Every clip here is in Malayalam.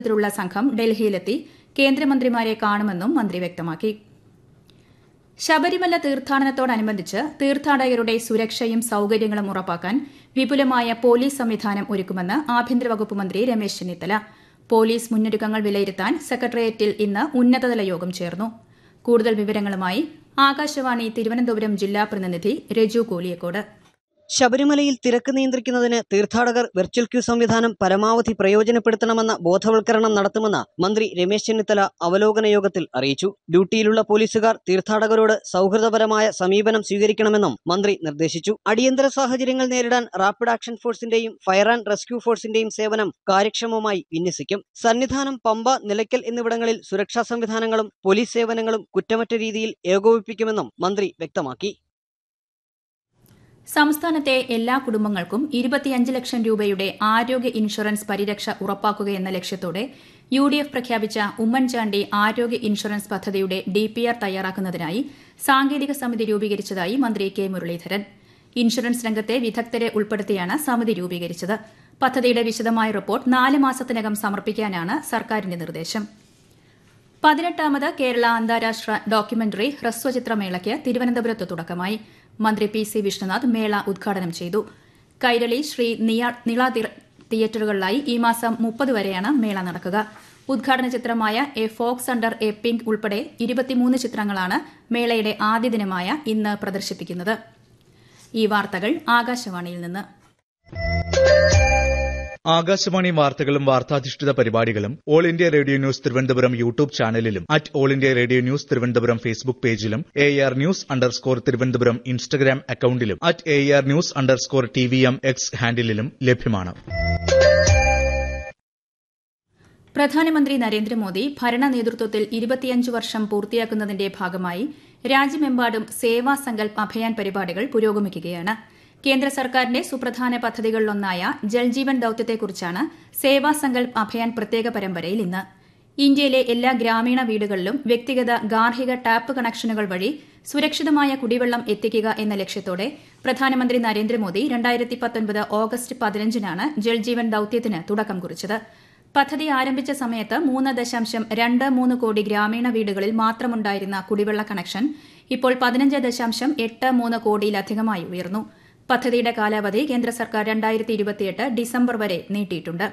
നേതൃത്വത്തിലുള്ള സംഘം ഡൽഹിയിലെത്തി കേന്ദ്രമന്ത്രിമാരെ കാണുമെന്നും മന്ത്രി വ്യക്തമാക്കി ശബരിമല തീർത്ഥാടനത്തോടനുബന്ധിച്ച് തീർത്ഥാടകരുടെ സുരക്ഷയും സൌകര്യങ്ങളും ഉറപ്പാക്കാൻ വിപുലമായ പോലീസ് സംവിധാനം ഒരുക്കുമെന്ന് ആഭ്യന്തര വകുപ്പ് മന്ത്രി രമേശ് ചെന്നിത്തല പോലീസ് മുന്നൊരുക്കങ്ങൾ വിലയിരുത്താൻ സെക്രട്ടേറിയറ്റിൽ ഇന്ന് ഉന്നതതല യോഗം ചേർന്നു കൂടുതൽ വിവരങ്ങളുമായി ആകാശവാണി തിരുവനന്തപുരം ജില്ലാ പ്രതിനിധി രജു കോലിയക്കോട് ശബരിമലയിൽ തിരക്ക് നിയന്ത്രിക്കുന്നതിന് തീർത്ഥാടകർ വെർച്വൽ ക്യൂ സംവിധാനം പരമാവധി പ്രയോജനപ്പെടുത്തണമെന്ന ബോധവൽക്കരണം നടത്തുമെന്ന് മന്ത്രി രമേശ് ചെന്നിത്തല അവലോകന യോഗത്തിൽ അറിയിച്ചു ഡ്യൂട്ടിയിലുള്ള പോലീസുകാർ തീർത്ഥാടകരോട് സൗഹൃദപരമായ സമീപനം സ്വീകരിക്കണമെന്നും മന്ത്രി നിർദ്ദേശിച്ചു അടിയന്തര സാഹചര്യങ്ങൾ നേരിടാൻ റാപ്പിഡ് ആക്ഷൻ ഫോഴ്സിന്റെയും ഫയർ ആൻഡ് റെസ്ക്യൂ ഫോഴ്സിന്റെയും സേവനം കാര്യക്ഷമമായി വിന്യസിക്കും സന്നിധാനം പമ്പ നിലയ്ക്കൽ എന്നിവിടങ്ങളിൽ സുരക്ഷാ സംവിധാനങ്ങളും പോലീസ് സേവനങ്ങളും കുറ്റമറ്റ രീതിയിൽ ഏകോപിപ്പിക്കുമെന്നും മന്ത്രി വ്യക്തമാക്കി സംസ്ഥാനത്തെ എല്ലാ കുടുംബങ്ങൾക്കും ഇരുപത്തിയഞ്ച് ലക്ഷം രൂപയുടെ ആരോഗ്യ ഇൻഷുറൻസ് പരിരക്ഷ ഉറപ്പാക്കുകയെന്ന ലക്ഷ്യത്തോടെ യു ഡി എഫ് പ്രഖ്യാപിച്ച ഉമ്മൻചാണ്ടി ആരോഗ്യ ഇൻഷുറൻസ് പദ്ധതിയുടെ ഡിപിആർ തയ്യാറാക്കുന്നതിനായി സാങ്കേതിക സമിതി രൂപീകരിച്ചതായി മന്ത്രി കെ മുരളീധരൻ ഇൻഷുറൻസ് രംഗത്തെ വിദഗ്ധരെ ഉൾപ്പെടുത്തിയാണ് സമിതി രൂപീകരിച്ചത് പദ്ധതിയുടെ വിശദമായ റിപ്പോർട്ട് നാല് മാസത്തിനകം സമർപ്പിക്കാനാണ് സർക്കാരിന്റെ നിർദ്ദേശം പതിനെട്ടാമത് കേരള അന്താരാഷ്ട്ര ഡോക്യുമെന്ററി ഹ്രസ്വചിത്രമേളയ്ക്ക് തിരുവനന്തപുരത്ത് തുടക്കമായി മന്ത്രി പി സി വിഷ്ണുനാഥ് മേള ഉദ്ഘാടനം ചെയ്തു കൈരളി ശ്രീ നിള തിയേറ്ററുകളിലായി ഈ മാസം മുപ്പത് വരെയാണ് മേള നടക്കുക ഉദ്ഘാടന ചിത്രമായ a fox under a pink ഉൾപ്പെടെ ഇരുപത്തിമൂന്ന് ചിത്രങ്ങളാണ് മേളയുടെ ആദ്യ ദിനമായ ഇന്ന് പ്രദർശിപ്പിക്കുന്നത് ഈ വാർത്തകൾ ആകാശവാണിയിൽ നിന്ന് ആകാശവാണി വാർത്തകളും വാർത്താധിഷ്ഠിത പരിപാടികളും all India radio news Thiruvananthapuram YouTube ചാനലിലും at all India radio news Thiruvananthapuram Facebook പേജിലും A R news underscore Thiruvananthapuram Instagram അക്കൌണ്ടിലും at A R news underscore T V M X ഹാൻഡിലും ലഭ്യമാണ് പ്രധാനമന്ത്രി നരേന്ദ്രമോദി ഭരണ നേതൃത്വത്തിൽ ഇരുപത്തിയഞ്ച് വർഷം പൂർത്തിയാക്കുന്നതിന്റെ ഭാഗമായി രാജ്യമെമ്പാടും സേവാ സങ്കൽപ് അഭിയാൻ പരിപാടികൾ പുരോഗമിക്കുകയാണ് കേന്ദ്ര സർക്കാരിന്റെ സുപ്രധാന പദ്ധതികളിലൊന്നായ ജൽജീവൻ ദൌത്യത്തെക്കുറിച്ചാണ് സേവാ സങ്കൽപ് അഭിയാൻ പ്രത്യേക പരമ്പരയിൽ ഇന്ന് ഇന്ത്യയിലെ എല്ലാ ഗ്രാമീണ വീടുകളിലും വ്യക്തിഗത ഗാർഹിക ടാപ്പ് കണക്ഷനുകൾ വഴി സുരക്ഷിതമായ കുടിവെള്ളം എത്തിക്കുക എന്ന ലക്ഷ്യത്തോടെ പ്രധാനമന്ത്രി നരേന്ദ്രമോദി രണ്ടായിരത്തി പത്തൊൻപത് ഓഗസ്റ്റ് പതിനഞ്ചിനാണ് ജൽജീവൻ ദൌത്യത്തിന് തുടക്കം കുറിച്ചത് പദ്ധതി ആരംഭിച്ച സമയത്ത് മൂന്ന് ദശാംശം രണ്ട് മൂന്ന് കോടി ഗ്രാമീണ വീടുകളിൽ മാത്രമുണ്ടായിരുന്ന കുടിവെള്ള കണക്ഷൻ ഇപ്പോൾ പതിനഞ്ച് ദശാംശം എട്ട് മൂന്ന് കോടിയിലധികമായി ഉയർന്നു പദ്ധതിയുടെ കാലാവധി കേന്ദ്ര സർക്കാർ രണ്ടായിരത്തി ഇരുപത്തിയെട്ട് ഡിസംബർ വരെ നീട്ടിയിട്ടുണ്ട്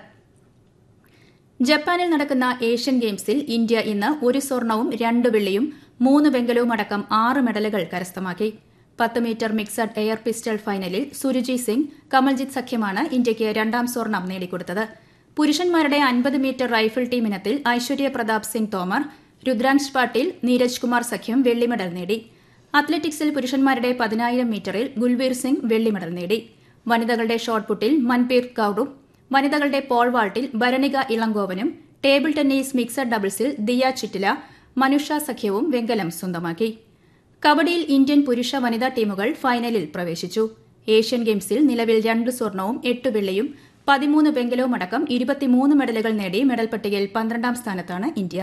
ജപ്പാനിൽ നടക്കുന്ന ഏഷ്യൻ ഗെയിംസിൽ ഇന്ത്യ ഇന്ന് ഒരു സ്വർണവും രണ്ട് വെള്ളിയും മൂന്ന് വെങ്കലവും അടക്കം ആറ് മെഡലുകൾ കരസ്ഥമാക്കി പത്ത് മീറ്റർ മിക്സഡ് എയർ പിസ്റ്റൾ ഫൈനലിൽ സുരുജി സിംഗ് കമൽജിത്ത് സഖ്യമാണ് ഇന്ത്യയ്ക്ക് രണ്ടാം സ്വർണം നേടിക്കൊടുത്തത് പുരുഷന്മാരുടെ അൻപത് മീറ്റർ റൈഫിൾ ടീം ഇനത്തിൽ ഐശ്വര്യ പ്രതാപ് സിംഗ് തോമർ രുദ്രാംശ് പാട്ടീൽ നീരജ് കുമാർ സഖ്യം വെള്ളി മെഡൽ നേടി അത്ലറ്റിക്സിൽ പുരുഷന്മാരുടെ പതിനായിരം മീറ്ററിൽ ഗുൽബീർ സിംഗ് വെള്ളി മെഡൽ നേടി വനിതകളുടെ ഷോട്ട്പുട്ടിൽ മൻപീർ കൌറും വനിതകളുടെ പോൾ വാൾട്ടിൽ ഭരണിക ഇളങ്കോവനും ടേബിൾ ടെന്നീസ് മിക്സഡ് ഡബിൾസിൽ ദിയ ചിറ്റില മനുഷ സഖ്യവും വെങ്കലം സ്വന്തമാക്കി കബഡിയിൽ ഇന്ത്യൻ പുരുഷ വനിതാ ടീമുകൾ ഫൈനലിൽ പ്രവേശിച്ചു ഏഷ്യൻ ഗെയിംസിൽ നിലവിൽ രണ്ട് സ്വർണവും എട്ട് വെള്ളിയും പതിമൂന്ന് വെങ്കലവും അടക്കം ഇരുപത്തിമൂന്ന് മെഡലുകൾ നേടി മെഡൽ പട്ടികയിൽ പന്ത്രണ്ടാം സ്ഥാനത്താണ് ഇന്ത്യ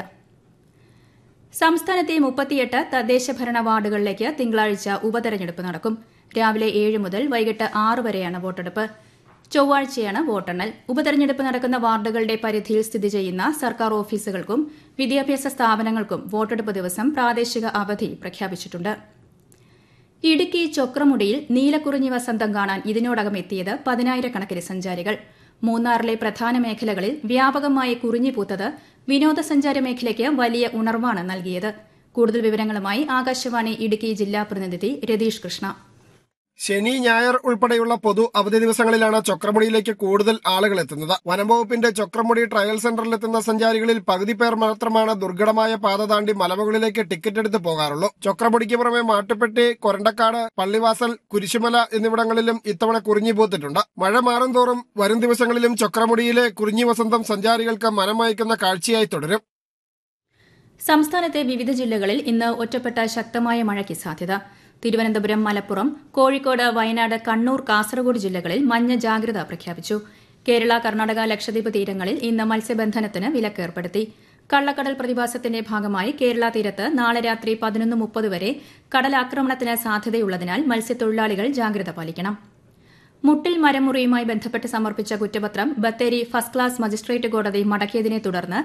സംസ്ഥാനത്തെ മുപ്പത്തിയെട്ട് തദ്ദേശ ഭരണ വാർഡുകളിലേക്ക് തിങ്കളാഴ്ച ഉപതെരഞ്ഞെടുപ്പ് നടക്കും രാവിലെ ഏഴ് മുതൽ വൈകിട്ട് ആറ് വരെയാണ് വോട്ടെടുപ്പ് ചൊവ്വാഴ്ചയാണ് വോട്ടെണ്ണൽ ഉപതെരഞ്ഞെടുപ്പ് നടക്കുന്ന വാർഡുകളുടെ പരിധിയിൽ സ്ഥിതി ചെയ്യുന്ന സർക്കാർ ഓഫീസുകൾക്കും വിദ്യാഭ്യാസ സ്ഥാപനങ്ങൾക്കും വോട്ടെടുപ്പ് ദിവസം പ്രാദേശിക അവധി പ്രഖ്യാപിച്ചിട്ടുണ്ട് ഇടുക്കി ചൊക്രമുടിയിൽ നീലക്കുറിഞ്ഞി വസന്തം കാണാൻ ഇതിനോടകം എത്തിയത് പതിനായിരക്കണക്കിന് സഞ്ചാരികൾ മൂന്നാറിലെ പ്രധാന മേഖലകളിൽ വ്യാപകമായി കുറിഞ്ഞി പൂത്തത് വിനോദസഞ്ചാര മേഖലയ്ക്ക് വലിയ ഉണർവാണ് നൽകിയത് കൂടുതൽ വിവരങ്ങളുമായി ആകാശവാണി ഇടുക്കി ജില്ലാ പ്രതിനിധി രതീഷ് കൃഷ്ണ ശനി ഞായർ ഉൾപ്പെടെയുള്ള പൊതു അവധി ദിവസങ്ങളിലാണ് ചൊക്രമുടിയിലേക്ക് കൂടുതൽ ആളുകൾ എത്തുന്നത് വനംവകുപ്പിന്റെ ചൊക്രമുടി ട്രയൽ സെന്ററിലെത്തുന്ന സഞ്ചാരികളിൽ പകുതി പേർ മാത്രമാണ് ദുർഘടമായ പാത താണ്ടി മലമുകളിലേക്ക് ടിക്കറ്റ് എടുത്ത് പോകാറുള്ളൂ ചൊക്രമുടിക്ക് പുറമെ മാട്ടുപ്പെട്ടി കൊരണ്ടക്കാട് പള്ളിവാസൽ കുരിശുമല എന്നിവിടങ്ങളിലും ഇത്തവണ കുറിഞ്ഞി പൂത്തിട്ടുണ്ട് മഴ മാറും തോറും വരും ദിവസങ്ങളിലും ചൊക്രമുടിയിലെ കുറിഞ്ഞി വസന്തം സഞ്ചാരികൾക്ക് മനമയക്കുന്ന കാഴ്ചയായി തുടരും സംസ്ഥാനത്തെ വിവിധ ജില്ലകളിൽ ഇന്ന് ഒറ്റപ്പെട്ട ശക്തമായ മഴയ്ക്ക് സാധ്യത തിരുവനന്തപുരം മലപ്പുറം കോഴിക്കോട് വയനാട് കണ്ണൂർ കാസർഗോഡ് ജില്ലകളിൽ മഞ്ഞ ജാഗ്രത പ്രഖ്യാപിച്ചു കേരള കർണാടക ലക്ഷദ്വീപ് തീരങ്ങളിൽ ഇന്ന് മത്സ്യബന്ധനത്തിന് വിലക്കേർപ്പെടുത്തി കള്ളക്കടൽ പ്രതിഭാസത്തിന്റെ ഭാഗമായി കേരള തീരത്ത് നാളെ രാത്രി പതിനൊന്ന് മുപ്പത് വരെ കടലാക്രമണത്തിന് സാധ്യതയുള്ളതിനാൽ മത്സ്യത്തൊഴിലാളികൾ ജാഗ്രത പാലിക്കണം മുട്ടിൽ മരമുറിയുമായി ബന്ധപ്പെട്ട് സമർപ്പിച്ച കുറ്റപത്രം ബത്തേരി ഫസ്റ്റ് ക്ലാസ് മജിസ്ട്രേറ്റ് കോടതി മടക്കിയതിനെ തുടർന്ന്